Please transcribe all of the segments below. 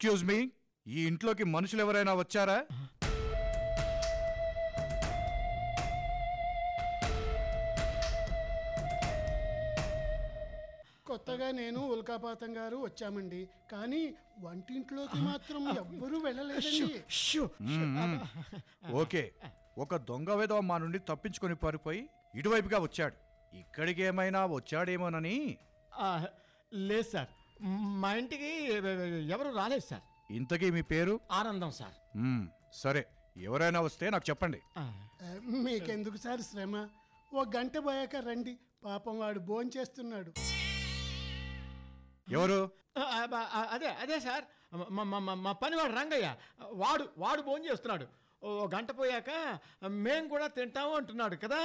Excuse me ఈ ఇంట్లోకి మనుషులు ఎవరైనా వచ్చారా కొత్తగా నేను ఉల్కాపాతం గారు వచ్చామండి కానీ వంటింట్లోకి మాత్రం ఎవ్వరూ వెళ్ళలేదండి మ్మ్. ఓకే ఒక దొంగ విధవ మా నుండి తప్పించుకొని పారిపోయి ఇటువైపుగా వచ్చాడు ఇక్కడికి ఏమైనా వచ్చాడేమోనని ఆ, లేదు సార్ మా ఇంటికి ఎవరు రాలేదు సార్ ఇంతకీ మీ పేరు ఆనందం సార్ మ్మ్. సరే ఎవరైనా వస్తే నాకు చెప్పండి ఆ, ఆ, మీకెందుకు సార్ శ్రమ ఓ గంట పోయాక రండి పాపం వాడు భోంచేస్తున్నాడు ఎవరు ఆ, ఆ, అదే అదే సార్ మా మా- మా- మా పనివాడు రంగయ్య వాడు వాడు భోజనం చేస్తున్నాడు ఓ గంట పోయాక మేము కూడా తింటాము అంటున్నాడు కదా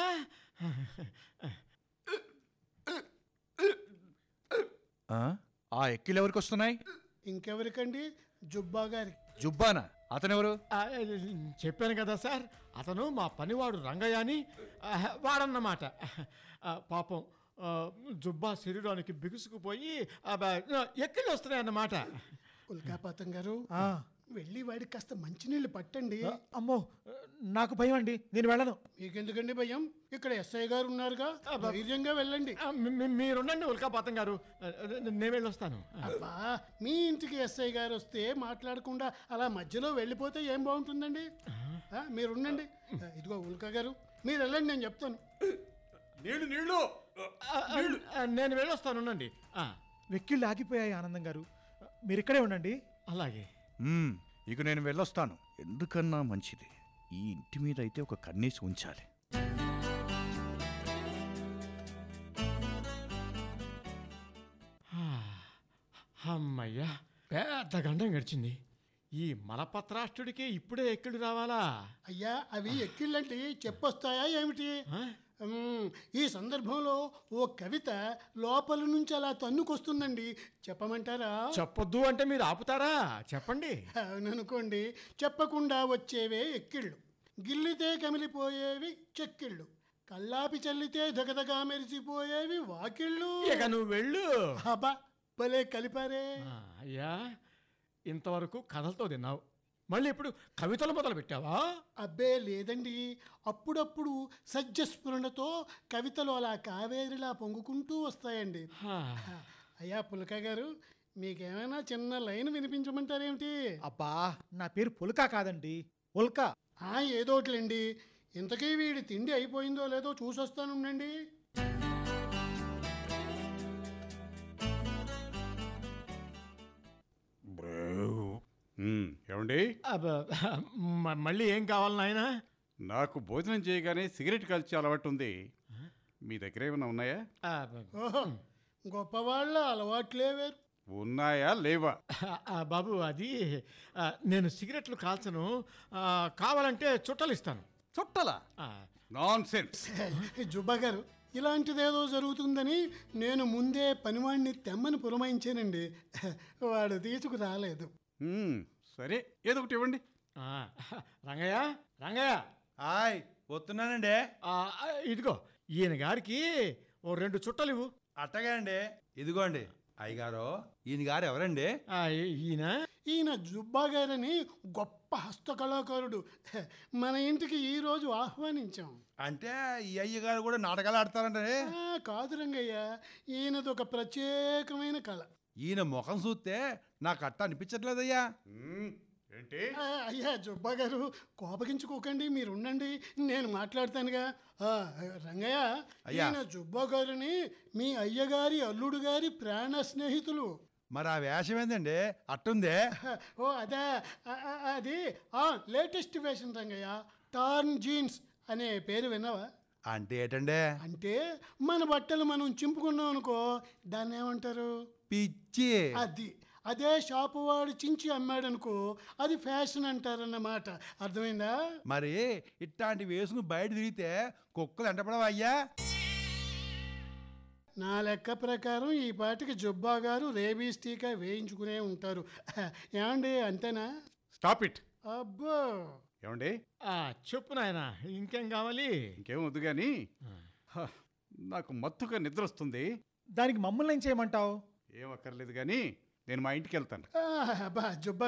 ఆ? ఆ ఎక్కిలు ఎవరికి వస్తున్నాయి ఇంకెవరికండి జుబ్బా గారికి జుబ్బానా అతనెవరు ఆ, చెప్పాను కదా సార్ అతను మా పనివాడు రంగయ్య అని ఆ, వాడన్నమాట ఆ, పాపం ఆ, జుబ్బా శరీరానికి బిగుసుకుపోయి ఆ, బ- ఎక్కిళ్ళు వస్తున్నాయి అన్నమాట ఉల్కాపాతం గారు ఆ, వెళ్ళి వాడికి కాస్త మంచినీళ్ళు పట్టండి అమ్మో నాకు భయం అండి నేను వెళ్ళను మీకెందుకండి భయం ఇక్కడ ఎస్ఐ గారు ఉన్నారుగా ధైర్యంగా వెళ్ళండి ఆ, మీ- మీ- మీరుండండి ఉల్కాపాతం గారు ఆ, నేను వెళ్ళొస్తాను అబ్బా మీ ఇంటికి ఎస్ఐ గారు వస్తే మాట్లాడకుండా అలా మధ్యలో వెళ్ళిపోతే ఏం బాగుంటుందండి ఆ, మీరు ఉండండి ఆ, ఇదిగో ఉల్కా గారు మీరు వెళ్ళండి నేను చెప్తాను నీళ్లు నీళ్లు ఆ, ఆ, నేను వెళ్ళొస్తాను ఉండండి ఆ, వెక్కిళ్ళు ఆగిపోయాయి ఆనందం గారు మీరు ఇక్కడే ఉండండి అలాగే మ్మ్. ఇక నేను వెళ్ళొస్తాను ఎందుకన్నా మంచిది ఈ ఇంటి మీద అయితే ఒక కన్నేసి ఉంచాలి ఆ, అమ్మయ్యా పెద్ద గండం గడిచింది ఈ మలపత్రాష్ట్రుడికి ఇప్పుడే ఎక్కడు రావాలా అయ్యా అవి ఎక్కిళ్ళంటే చెప్పొస్తాయా ఏమిటి ఆ? మ్మ్, ఈ సందర్భంలో ఓ కవిత లోపల నుంచి అలా తన్నుకొస్తుందండి చెప్పమంటారా చెప్పొద్దు అంటే మీరు ఆపుతారా చెప్పండి అవుననుకోండి చెప్పకుండా వచ్చేవే ఎక్కిళ్ళు గిల్లితే కమిలిపోయేవి చెక్కిళ్ళు కల్లాపి చల్లితే దగదగా మెరిసిపోయేవి వాకిళ్ళు ఇక నువ్వు వెళ్ళు అబ్బా భలే కలిపారే ఆ, అయ్యా ఇంతవరకు కథలతో తిన్నావు మళ్ళీ ఇప్పుడు కవితలు మొదలు పెట్టావా అబ్బే లేదండి అప్పుడప్పుడు సజ్జస్ఫురణతో కవితలు అలా కావేరిలా పొంగుకుంటూ వస్తాయండి ఆ, అయ్యా పులక గారు మీకేమైనా చిన్న లైన్ వినిపించమంటారేమిటి అబ్బా నా పేరు పుల్కా కాదండి ఉల్కా ఆ ఏదోట్లండి ఇంతకీ వీడి తిండి అయిపోయిందో లేదో చూసొస్తానుండండి మ్మ్, ఏమండి అబ్బ, మ- మళ్ళీ ఏం కావాలి నాయనా నాకు భోజనం చేయగానే సిగరెట్ కాల్చే అలవాటు ఉంది మీ దగ్గర ఏమైనా ఉన్నాయా అబ్బ, ఓహో గొప్పవాళ్ళ అలవాట్లే వేరు ఉన్నాయా లేవా ఆ, బాబు అది ఆ, నేను సిగరెట్లు కాల్చను ఆ, కావాలంటే చుట్టలు ఇస్తాను చుట్టలా ఆ, నాన్ సెన్స్ జుబ్బా గారు ఇలాంటిదేదో జరుగుతుందని నేను ముందే పనివాడిని తెమ్మని పురమాయించానండి వాడు తీసుకురాలేదు సరే ఏదో ఒకటి ఇవ్వండి ఆ, రంగయ్య రంగయ్య హాయ్ వస్తున్నానండి ఆ, ఆ, ఇదిగో ఈయన గారికి ఓ రెండు చుట్టలు ఇవ్వు అట్టగా అండి ఇదిగోండి అయ్యగారు ఈయన గారు ఎవరండి ఆ, ఈ- ఈయన ఈయన జుబ్బా గారని గొప్ప హస్తకళాకారుడు మన ఇంటికి ఈరోజు ఆహ్వానించాం అంటే ఈ అయ్యగారు కూడా నాటకాలు ఆడతారంటే ఆ, కాదు రంగయ్య ఈయనది ఒక ప్రత్యేకమైన కళ ఈయన ముఖం చూస్తే నాకు అట్ట అనిపించట్లేదయ్యా మ్మ్, ఏంటి ఆ, అయ్యా జుబ్బా గారు కోపగించుకోకండి మీరు ఉండండి నేను మాట్లాడతానుగా ఆ, రంగయ్య అయ్యా. ఈయన జుబ్బా గారిని మీ అయ్యగారి అల్లుడు గారి ప్రాణ స్నేహితులు మరి ఆ వేషం ఏందండి అట్టుందే ఓ అదే ఆ, ఆ, అది ఆ latest fashion Rangayya torn jeans అనే పేరు విన్నావా అంటే ఏంటండి అంటే మన బట్టలు మనం చింపుకున్నాం అనుకో దాన్ని ఏమంటారు పిచ్చి అది అదే షాపు వాడు చించి అమ్మాడనుకో అది ఫ్యాషన్ అంటారన్నమాట అర్థమైందా మరి ఇట్లాంటి వేసుకుని బయట తిరిగితే కుక్కలు ఎంటపడవా అయ్యా నా లెక్క ప్రకారం ఈ పాటికి జుబ్బా గారు రేబీస్ టీకా వేయించుకునే ఉంటారు ఏమండి అంతేనా స్టాప్ ఇట్ అబ్బో ఏమండి ఆ, చెప్పు నాయన ఇంకేం కావాలి ఇంకేం వద్దు కానీ హ, నాకు మత్తుగా నిద్ర వస్తుంది దానికి మమ్మల్ని ఏం చేయమంటావు ఏం అక్కర్లేదు కానీ నేను మా ఇంటికి వెళ్తాను ఆ, అబ్బా జుబ్బా